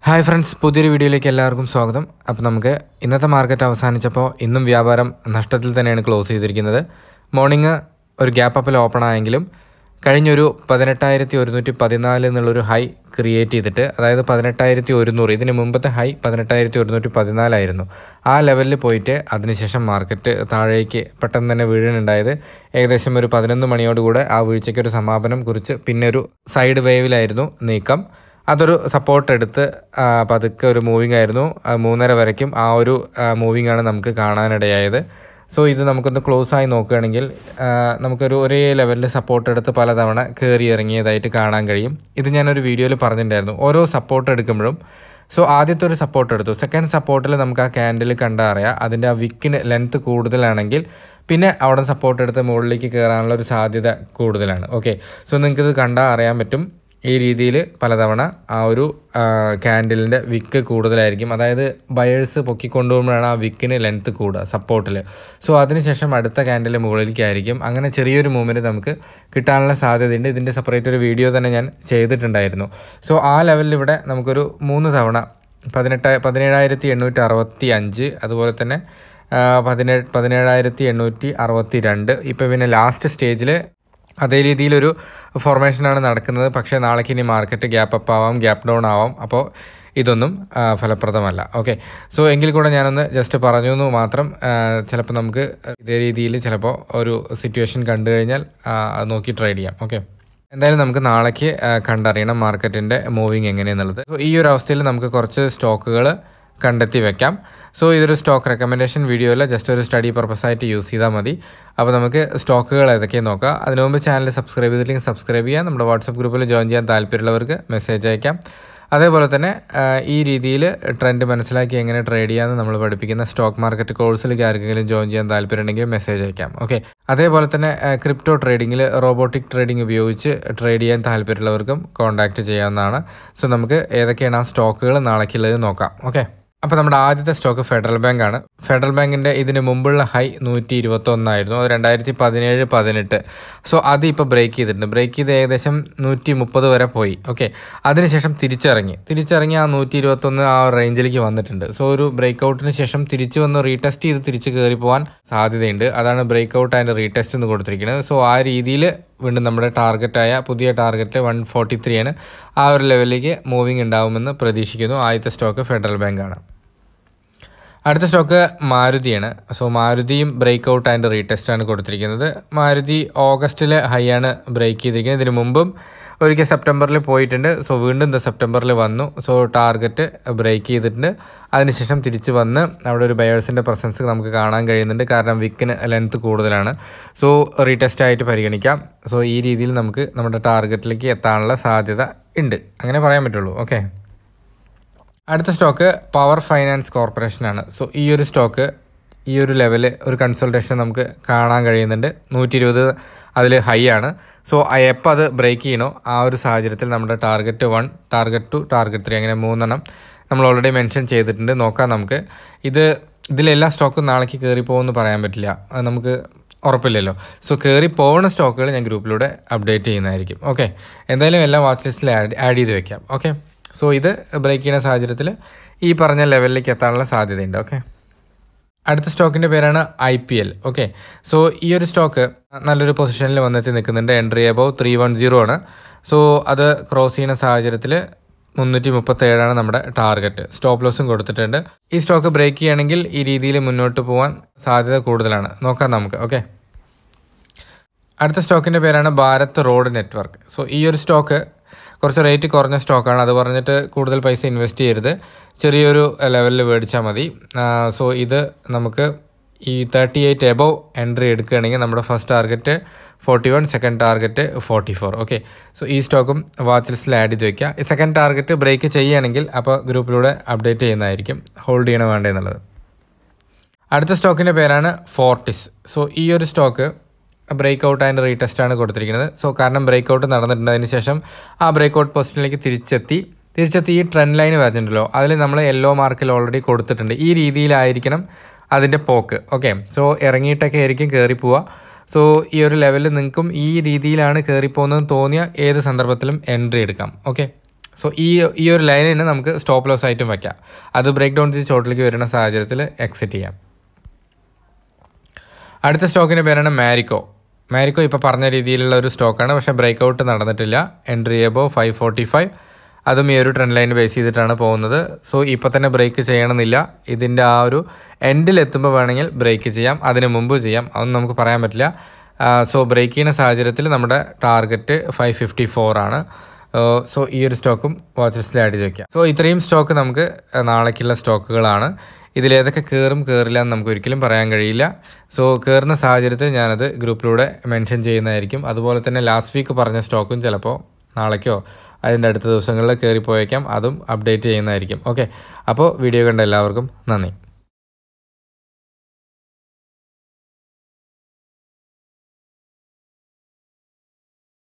hi friends പുതിയൊരു വീഡിയോയിലേക്ക് എല്ലാവർക്കും സ്വാഗതം അപ്പോൾ നമുക്ക് ഇന്നത്തെ മാർക്കറ്റ് അവസാനിച്ചപ്പോൾ ഇന്നും വ്യാപാരം നഷ്ടത്തിൽ തന്നെയാണ് ക്ലോസ് ചെയ്തിരിക്കുന്നത് മോർണിംഗ് ഒരു ഗ്യാപ്പ് അപ്പിൽ ഓപ്പൺ ആയെങ്കിലും കഴിഞ്ഞൊരു പതിനെട്ടായിരത്തി ഒരുന്നൂറ്റി പതിനാല് എന്നുള്ളൊരു ഹൈ ക്രിയേറ്റ് ചെയ്തിട്ട് അതായത് പതിനെട്ടായിരത്തി ഒരുന്നൂറ് ഇതിന് മുമ്പത്തെ ഹൈ പതിനെട്ടായിരത്തി ഒരുന്നൂറ്റി പതിനാലായിരുന്നു ആ ലെവലിൽ പോയിട്ട് അതിനുശേഷം മാർക്കറ്റ് താഴേക്ക് പെട്ടെന്ന് തന്നെ വീഴുന്നുണ്ടായത് ഏകദേശം ഒരു പതിനൊന്ന് മണിയോടുകൂടെ ആ വീഴ്ചയ്ക്ക് ഒരു സമാപനം കുറിച്ച് പിന്നെ ഒരു സൈഡ് വേവിലായിരുന്നു നീക്കം അതൊരു സപ്പോർട്ട് എടുത്ത് ആ, പതുക്കെ ഒരു മൂവിങ് ആയിരുന്നു ആ, മൂന്നര വരയ്ക്കും ആ ഒരു മൂവിങ് ആണ് നമുക്ക് കാണാനിടയായത് സോ ഇത് നമുക്കൊന്ന് ക്ലോസ് ആയി നോക്കുകയാണെങ്കിൽ ആ, നമുക്കൊരു ഒരേ ലെവലിൽ സപ്പോർട്ട് എടുത്ത് പലതവണ കയറി ഇറങ്ങിയതായിട്ട് കാണാൻ കഴിയും ഇത് ഞാനൊരു വീഡിയോയിൽ പറഞ്ഞിട്ടുണ്ടായിരുന്നു ഓരോ സപ്പോർട്ട് എടുക്കുമ്പോഴും സോ ആദ്യത്തെ ഒരു സപ്പോർട്ട് എടുത്തു സെക്കൻഡ് സപ്പോർട്ടിൽ നമുക്ക് ആ ക്യാൻഡിൽ കണ്ടാൽ അറിയാം അതിൻ്റെ ആ വിക്കിന് ലെങ്ത്ത് കൂടുതലാണെങ്കിൽ പിന്നെ അവിടെ സപ്പോർട്ട് എടുത്ത് മുകളിലേക്ക് കയറാനുള്ള ഒരു സാധ്യത കൂടുതലാണ് ഓക്കെ സോ നിങ്ങൾക്കിത് കണ്ടാൽ അറിയാൻ പറ്റും ഈ രീതിയിൽ പലതവണ ആ ഒരു ക്യാൻഡിലിൻ്റെ വിക്ക് കൂടുതലായിരിക്കും അതായത് ബയേഴ്സ് പൊക്കിക്കൊണ്ടുപോകുമ്പോഴാണ് ആ വിക്കിന് ലെങ്ത്ത് കൂടുക സപ്പോർട്ടിൽ സോ അതിനുശേഷം അടുത്ത ക്യാൻഡിൽ മുകളിലേക്കായിരിക്കും അങ്ങനെ ചെറിയൊരു മൂവ്മെൻറ്റ് നമുക്ക് കിട്ടാനുള്ള സാധ്യതയുണ്ട് ഇതിൻ്റെ സെപ്പറേറ്റ് ഒരു വീഡിയോ തന്നെ ഞാൻ ചെയ്തിട്ടുണ്ടായിരുന്നു സോ ആ ലെവലിൽ ഇവിടെ നമുക്കൊരു മൂന്ന് തവണ പതിനെട്ട് പതിനേഴായിരത്തി എണ്ണൂറ്റി അറുപത്തി അഞ്ച് അതുപോലെ തന്നെ പതിനേഴ് പതിനേഴായിരത്തി എണ്ണൂറ്റി അറുപത്തി രണ്ട് ഇപ്പോൾ പിന്നെ ലാസ്റ്റ് സ്റ്റേജിൽ അതേ രീതിയിലൊരു ഫോർമേഷനാണ് നടക്കുന്നത് പക്ഷേ നാളേക്ക് ഇനി മാർക്കറ്റ് ഗ്യാപ്പ് അപ്പ് ആവാം ഗ്യാപ്പ് ഡൗൺ ആവാം അപ്പോൾ ഇതൊന്നും ആ, ഫലപ്രദമല്ല ഓക്കെ സോ എങ്കിൽ കൂടെ ഞാനൊന്ന് ജസ്റ്റ് പറഞ്ഞു എന്ന് മാത്രം ചിലപ്പോൾ നമുക്ക് ഇതേ രീതിയിൽ ചിലപ്പോൾ ഒരു സിറ്റുവേഷൻ കണ്ടു കഴിഞ്ഞാൽ ആ, അത് നോക്കി ട്രേഡ് ചെയ്യാം ഓക്കെ എന്തായാലും നമുക്ക് നാളേക്ക് ആ, കണ്ടറിയണം മാർക്കറ്റിൻ്റെ മൂവിങ് എങ്ങനെയെന്നുള്ളത് സോ ഈ ഒരു അവസ്ഥയിൽ നമുക്ക് കുറച്ച് സ്റ്റോക്കുകൾ കണ്ടെത്തി വെക്കാം സോ ഇതൊരു സ്റ്റോക്ക് റെക്കമെൻഡേഷൻ വീഡിയോ അല്ല ജസ്റ്റ് ഒരു സ്റ്റഡി പർപ്പസ് ആയിട്ട് യൂസ് ചെയ്താൽ മതി അപ്പോൾ നമുക്ക് സ്റ്റോക്കുകൾ ഏതൊക്കെയാണ് നോക്കാം അതിനു മുമ്പ് ചാനൽ സബ്സ്ക്രൈബ് ചെയ്തില്ലെങ്കിൽ സബ്സ്ക്രൈബ് ചെയ്യാം നമ്മുടെ വാട്സപ്പ് ഗ്രൂപ്പിൽ ജോയിൻ ചെയ്യാൻ താല്പര്യമുള്ളവർക്ക് മെസ്സേജ് അയക്കാം അതേപോലെ തന്നെ ആ, ഈ രീതിയിൽ ട്രെൻഡ് മനസ്സിലാക്കി എങ്ങനെ ട്രേഡ് ചെയ്യാമെന്ന് നമ്മൾ പഠിപ്പിക്കുന്ന സ്റ്റോക്ക് മാർക്കറ്റ് കോഴ്സിലേക്ക് ആർക്കെങ്കിലും ജോയിൻ ചെയ്യാൻ താല്പര്യമുണ്ടെങ്കിൽ മെസ്സേജ് അയക്കാം ഓക്കെ അതേപോലെ തന്നെ ക്രിപ്റ്റോ ട്രേഡിങ്ങിൽ റോബോട്ടിക് ട്രേഡിംഗ് ഉപയോഗിച്ച് ട്രേഡ് ചെയ്യാൻ താല്പര്യമുള്ളവർക്കും കോൺടാക്റ്റ് ചെയ്യാവുന്നതാണ് സോ നമുക്ക് ഏതൊക്കെയാണ് ആ സ്റ്റോക്കുകൾ നാളേക്കുള്ളത് നോക്കാം ഓക്കെ അപ്പോൾ നമ്മുടെ ആദ്യത്തെ സ്റ്റോക്ക് ഫെഡറൽ ബാങ്ക് ആണ് ഫെഡറൽ ബാങ്കിൻ്റെ ഇതിന് മുമ്പുള്ള ഹൈ നൂറ്റി ഇരുപത്തൊന്നായിരുന്നു അത് രണ്ടായിരത്തി പതിനേഴ് പതിനെട്ട് സോ അത് ഇപ്പോൾ ബ്രേക്ക് ചെയ്തിട്ടുണ്ട് ബ്രേക്ക് ചെയ്ത് ഏകദേശം നൂറ്റി മുപ്പത് വരെ പോയി ഓക്കെ അതിനുശേഷം തിരിച്ചിറങ്ങി തിരിച്ചിറങ്ങി ആ നൂറ്റി ഇരുപത്തൊന്ന് ആ റേഞ്ചിലേക്ക് വന്നിട്ടുണ്ട് സോ ഒരു ബ്രേക്ക് ഔട്ടിന് ശേഷം തിരിച്ച് വന്ന് റീടെസ്റ്റ് ചെയ്ത് തിരിച്ച് കയറി പോകാൻ സാധ്യതയുണ്ട് അതാണ് ബ്രേക്ക് ഔട്ട് ആൻഡ് റീടെസ്റ്റ് എന്ന് കൊടുത്തിരിക്കുന്നത് സോ ആ രീതിയിൽ വീണ്ടും നമ്മുടെ ടാർഗറ്റായ പുതിയ ടാർഗറ്റ് വൺ ഫോർട്ടി ത്രീ ആണ് ആ ഒരു ലെവലിലേക്ക് മൂവിങ് ഉണ്ടാവുമെന്ന് പ്രതീക്ഷിക്കുന്നു ആദ്യത്തെ സ്റ്റോക്ക് ഫെഡറൽ ബാങ്ക് ആണ് അടുത്ത സ്റ്റോക്ക് മാരുതിയാണ് സോ മാരുതിയും ബ്രേക്ക് ഔട്ട് ആൻഡ് റീടെസ്റ്റ് ആണ് കൊടുത്തിരിക്കുന്നത് മാരുതി ഓഗസ്റ്റിൽ ഹൈ ആണ് ബ്രേക്ക് ചെയ്തിരിക്കുന്നത് ഇതിന് മുമ്പും ഒരിക്കൽ സെപ്റ്റംബറിൽ പോയിട്ടുണ്ട് സോ വീണ്ടും ഇത് സെപ്റ്റംബറിൽ വന്നു സോ ടാർഗറ്റ് ബ്രേക്ക് ചെയ്തിട്ടുണ്ട് അതിനുശേഷം തിരിച്ച് വന്ന് അവിടെ ഒരു ബയേഴ്സിൻ്റെ പ്രസൻസ് നമുക്ക് കാണാൻ കഴിയുന്നുണ്ട് കാരണം വിക്കിന് ലെങ്ത്ത് കൂടുതലാണ് സോ റീടെസ്റ്റ് ആയിട്ട് പരിഗണിക്കാം സോ ഈ രീതിയിൽ നമുക്ക് നമ്മുടെ ടാർഗറ്റിലേക്ക് എത്താനുള്ള സാധ്യത ഉണ്ട് അങ്ങനെ പറയാൻ പറ്റുള്ളൂ ഓക്കെ അടുത്ത സ്റ്റോക്ക് പവർ ഫൈനാൻസ് കോർപ്പറേഷനാണ് സോ ഈ ഒരു സ്റ്റോക്ക് ഈ ഒരു ലെവല് ഒരു കൺസൾട്ടേഷൻ നമുക്ക് കാണാൻ കഴിയുന്നുണ്ട് നൂറ്റി ഇരുപത് അതിൽ ഹൈ ആണ് സോ എപ്പോൾ അത് ബ്രേക്ക് ചെയ്യണോ ആ ഒരു സാഹചര്യത്തിൽ നമ്മുടെ target one target two target three അങ്ങനെ മൂന്നെണ്ണം നമ്മൾ ഓൾറെഡി മെൻഷൻ ചെയ്തിട്ടുണ്ട് നോക്കാം നമുക്ക് ഇത് ഇതിലെല്ലാ സ്റ്റോക്കും നാളേക്ക് കയറി പോകുമെന്ന് പറയാൻ പറ്റില്ല അത് നമുക്ക് ഉറപ്പില്ലല്ലോ സോ കയറി പോകുന്ന സ്റ്റോക്കുകൾ ഞാൻ ഗ്രൂപ്പിലൂടെ അപ്ഡേറ്റ് ചെയ്യുന്നതായിരിക്കും ഓക്കെ എന്തായാലും എല്ലാം വാച്ച് ലിസ്റ്റിൽ ആഡ് ആഡ് ചെയ്ത് വെക്കാം ഓക്കെ സോ ഇത് ബ്രേക്ക് ചെയ്യുന്ന സാഹചര്യത്തിൽ ഈ പറഞ്ഞ ലെവലിലേക്ക് എത്താനുള്ള സാധ്യതയുണ്ട് ഓക്കെ അടുത്ത സ്റ്റോക്കിൻ്റെ പേരാണ് I P L okay so ഈ ഒരു സ്റ്റോക്ക് നല്ലൊരു പൊസിഷനിൽ വന്നെത്തി നിൽക്കുന്നുണ്ട് entry above three one zero ആണ് സോ അത് ക്രോസ് ചെയ്യുന്ന സാഹചര്യത്തിൽ മുന്നൂറ്റി മുപ്പത്തേഴാണ് നമ്മുടെ ടാർഗറ്റ് സ്റ്റോപ്പ് ലോസും കൊടുത്തിട്ടുണ്ട് ഈ സ്റ്റോക്ക് ബ്രേക്ക് ചെയ്യുകയാണെങ്കിൽ ഈ രീതിയിൽ മുന്നോട്ട് പോകാൻ സാധ്യത കൂടുതലാണ് നോക്കാം നമുക്ക് ഓക്കെ അടുത്ത സ്റ്റോക്കിൻ്റെ പേരാണ് ഭാരത് റോഡ് നെറ്റ്വർക്ക് സോ ഈ ഒരു സ്റ്റോക്ക് കുറച്ച് റേറ്റ് കുറഞ്ഞ സ്റ്റോക്കാണ് അത് പറഞ്ഞിട്ട് കൂടുതൽ പൈസ ഇൻവെസ്റ്റ് ചെയ്യരുത് ചെറിയൊരു ലെവലിൽ മേടിച്ചാൽ മതി സോ ഇത് നമുക്ക് ഈ തേർട്ടി എയ്റ്റ് എബവ് എൻട്രി എടുക്കുകയാണെങ്കിൽ നമ്മുടെ first target forty one second target forty four okay so ഈ സ്റ്റോക്കും വാച്ച് ലിസ്റ്റിൽ ആഡ് ചെയ്ത് വെക്കുക ഈ സെക്കൻഡ് ടാർഗറ്റ് ബ്രേക്ക് ചെയ്യുകയാണെങ്കിൽ അപ്പോൾ ഗ്രൂപ്പിലൂടെ അപ്ഡേറ്റ് ചെയ്യുന്നതായിരിക്കും ഹോൾഡ് ചെയ്യണോ വേണ്ടതെന്നുള്ളത് അടുത്ത സ്റ്റോക്കിൻ്റെ പേരാണ് ഫോർട്ടിസ് സോ ഈ ഒരു stock break out and retest ആണ് കൊടുത്തിരിക്കുന്നത് സോ കാരണം ബ്രേക്ക് ഔട്ട് നടന്നിട്ടുണ്ട് അതിന് ശേഷം ആ ബ്രേക്ക് ഔട്ട് പൊസിഷനിലേക്ക് തിരിച്ചെത്തി തിരിച്ചെത്തി ഈ ട്രെൻഡ് ലൈൻ വരുന്നുണ്ടല്ലോ അതിൽ നമ്മൾ യെല്ലോ മാർക്കിൽ ഓൾറെഡി കൊടുത്തിട്ടുണ്ട് ഈ രീതിയിലായിരിക്കണം അതിൻ്റെ പോക്ക് ഓക്കെ സോ ഇറങ്ങിയിട്ടൊക്കെ ആയിരിക്കും കയറി പോവുക സോ ഈ ഒരു ലെവലിൽ നിങ്ങൾക്കും ഈ രീതിയിലാണ് കയറി പോകുന്നതെന്ന് തോന്നിയ ഏത് സന്ദർഭത്തിലും എൻട്രി എടുക്കാം ഓക്കെ സോ ഈ ഈ ഒരു ലൈനിന് നമുക്ക് സ്റ്റോപ്പ് ലോസ് ആയിട്ടും വയ്ക്കാം അത് ബ്രേക്ക് ഡൗൺ ചെയ്ത് ചോട്ടിലേക്ക് വരുന്ന സാഹചര്യത്തിൽ എക്സിറ്റ് ചെയ്യാം അടുത്ത സ്റ്റോക്കിൻ്റെ പേരാണ് മാരിക്കോ മാരിക്കോ ഇപ്പോൾ പറഞ്ഞ രീതിയിലുള്ള ഒരു സ്റ്റോക്കാണ് പക്ഷേ ബ്രേക്ക് ഔട്ട് നടന്നിട്ടില്ല entry above five forty five അതും ഈ ഒരു ട്രെൻഡ് ലൈൻ ബേസ് ചെയ്തിട്ടാണ് പോകുന്നത് സോ ഇപ്പോൾ തന്നെ ബ്രേക്ക് ചെയ്യണമെന്നില്ല ഇതിൻ്റെ ആ ഒരു എൻഡിൽ എത്തുമ്പോൾ വേണമെങ്കിൽ ബ്രേക്ക് ചെയ്യാം അതിന് മുമ്പ് ചെയ്യാം അതൊന്നും നമുക്ക് പറയാൻ പറ്റില്ല സോ ബ്രേക്ക് ചെയ്യുന്ന സാഹചര്യത്തിൽ നമ്മുടെ ടാർഗറ്റ് ഫൈവ് ഫിഫ്റ്റി ഫോർ ആണ് സോ ഈ ഒരു സ്റ്റോക്കും വാച്ച് ലിസ്റ്റിൽ ആഡ് ചെയ്ത് വയ്ക്കാം സോ ഇത്രയും സ്റ്റോക്ക് നമുക്ക് നാളേക്കുള്ള സ്റ്റോക്കുകളാണ് ഇതിലേതൊക്കെ കയറും കയറില്ല എന്ന് നമുക്ക് ഒരിക്കലും പറയാൻ കഴിയില്ല സോ കയറുന്ന സാഹചര്യത്തിൽ ഞാനത് ഗ്രൂപ്പിലൂടെ മെൻഷൻ ചെയ്യുന്നതായിരിക്കും അതുപോലെ തന്നെ ലാസ്റ്റ് വീക്ക് പറഞ്ഞ സ്റ്റോക്കും ചിലപ്പോൾ നാളേക്കോ അതിൻ്റെ അടുത്ത ദിവസങ്ങളിൽ കയറിപ്പോയേക്കാം അതും അപ്ഡേറ്റ് ചെയ്യുന്നതായിരിക്കും ഓക്കെ അപ്പോൾ വീഡിയോ കണ്ട എല്ലാവർക്കും നന്ദി